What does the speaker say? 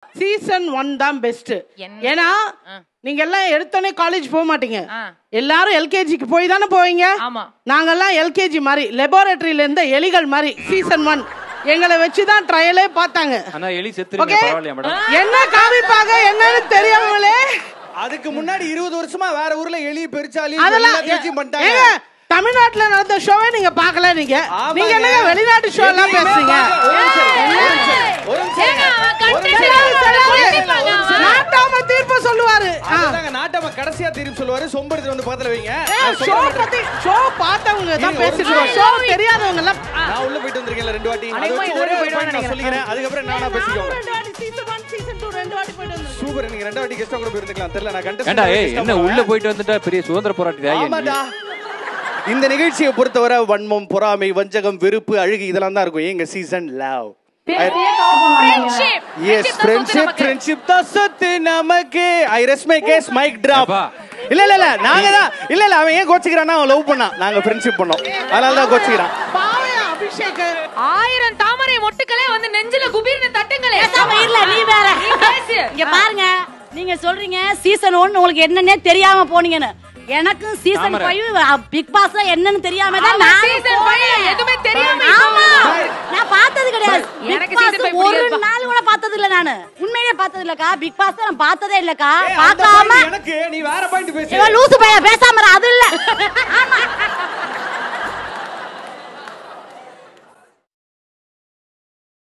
Season one தான் best என்ன? ஏன்னா ஆ. நீங்க எல்லாம் எடுத்தோடனே காலேஜ் போக மாட்டீங்க ஆ. எல்லாரும் எல்கேஜிக்கு போய் தானே போவீங்க ஆமா. நாங்கெல்லாம் எல்கேஜி மாதிரி லெபார்டரியில இருந்த எலிகள் மாதிரி சீசன் ஒன் எங்களை வச்சு தான் ட்ரையலே பார்த்தாங்க ஆனா எலி செத்துருங்க ஓகே பரவாயில்லையா மேடம் என்ன காமிப்பாங்க என்னன்னு தெரியாமலே அதுக்கு முன்னாடி இருபது வருஷமா வேற ஊர்ல எலி பெருச்சாலி அதெல்லாம் எல்லாத்தையும் பண்ணிட்டாங்க ஏங்க, தமிழ்நாட்டுல நடந்த ஷோவே நீங்க பார்க்கல நீங்க ஆமாங்க. நீங்க என்னங்க வெளிநாட்டு ஷோ எல்லாம் எதையுமே பேசுறீங்க பார்க்க- ஒரு நிமிஷம், ஒரு நிமிஷம், ஒரு நிமிஷம். ஏங்க, அவன் content ஒரு நிமிஷம். தெரியாது, தெரியாது. கண்டிப்பாங்க அவன். நாட்டாம தீர்ப்பு சொல்லுவாரு ஆ. அதுதாங்க நாட்டாம கடைசியா திருப்பி சொல்லுவாரு சொம்பெடுத்து வந்து பக்கத்துல வைங்க ஏ, நான் ஷோ சொல்ல மாட்டேன். பத்தி ஷோ பார்த்தவங்க தான் இருங்க, ஒரு பேசிட்டு நிமிஷம். ஷோ தெரியாதவங்க எல்லாம் நான் உள்ள போயிட்டு வந்திருக்கேன்ல ரெண்டு வாட்டி அது அநேகமா வச்சு இது ஒரே ஒரு போயிடுவான்னு point நான் சொல்லிக்கிறேன் அதுக்கப்புறம் நானா பேசிக்கோங்க ரெண்டு வாட்டி சீசன் ஒன் சீசன் டூ ரெண்டு வாட்டி போயிட்டு வந்து சூப்பர் நீங்க ரெண்டு வாட்டி கெஸ்டா கூட போயிருந்துக்கலாம் தெரியல நான் கண்டஸ்ட் ஏண்டா ஏய் என்ன உள்ள போயிட்டு வந்துட்டா பெரிய சுதந்திர போராட்டி ஆமாடா இந்த நிகழ்ச்சியை பொறுத்தவரை வன்மம் பொறாமை வஞ்சகம் வெறுப்பு அழுகு இதெல்லாம் தான் இருக்கும் எங்க season love Friendship. Yes Friendship தான் சொத்து ஃப்ரெண்ட்ஷிப் நமக்கு. ஃப்ரெண்ட்ஷிப் தான் சொத்து நமக்கு I rest my case mic drop அப்பா. இல்ல இல்ல இல்ல நாங்க தான் இல்ல இல்ல அவன் ஏன் கோச்சிக்கிறான்னா அவன் லவ் பண்ணான் நாங்க ஃப்ரெண்ட்ஷிப் பண்ணோம் அதனால தான் கோச்சிக்கிறான் பாவையா அபிஷேக் ஆயிரம் தாமரை மொட்டுக்களே வந்து நெஞ்சில குபீர்னு தட்டுங்களே பேசாம இருல, நீ வேற. நீ பேசு. இங்க பாருங்க நீங்க சொல்றீங்க சீசன் ஒன் உங்களுக்கு என்னன்னே தெரியாம போனீங்கன்னு எனக்கும் season Thamarai. Five Bigg Boss என்னன்னு தெரியாம தான் அவன் நான் season five எதுவுமே தெரியாம ஆமா இருக்கான். நான் பார்த்தது கிடையாது எனக்கு பிக் season பாஸ் five ஒரு பிடிக்காதுப்பா. நாள் கூட பார்த்தது இல்ல நானு உண்மையிலே பார்த்தது இல்லக்கா பிக் பாஸ் நான் பார்த்ததே இல்லக்கா ஏய், அந்த பார்க்காம point எனக்கு நீ வேற பாயிண்ட் பேசு இவன் லூசு பையன் பேசாம இரு, அது இல்ல ஆமா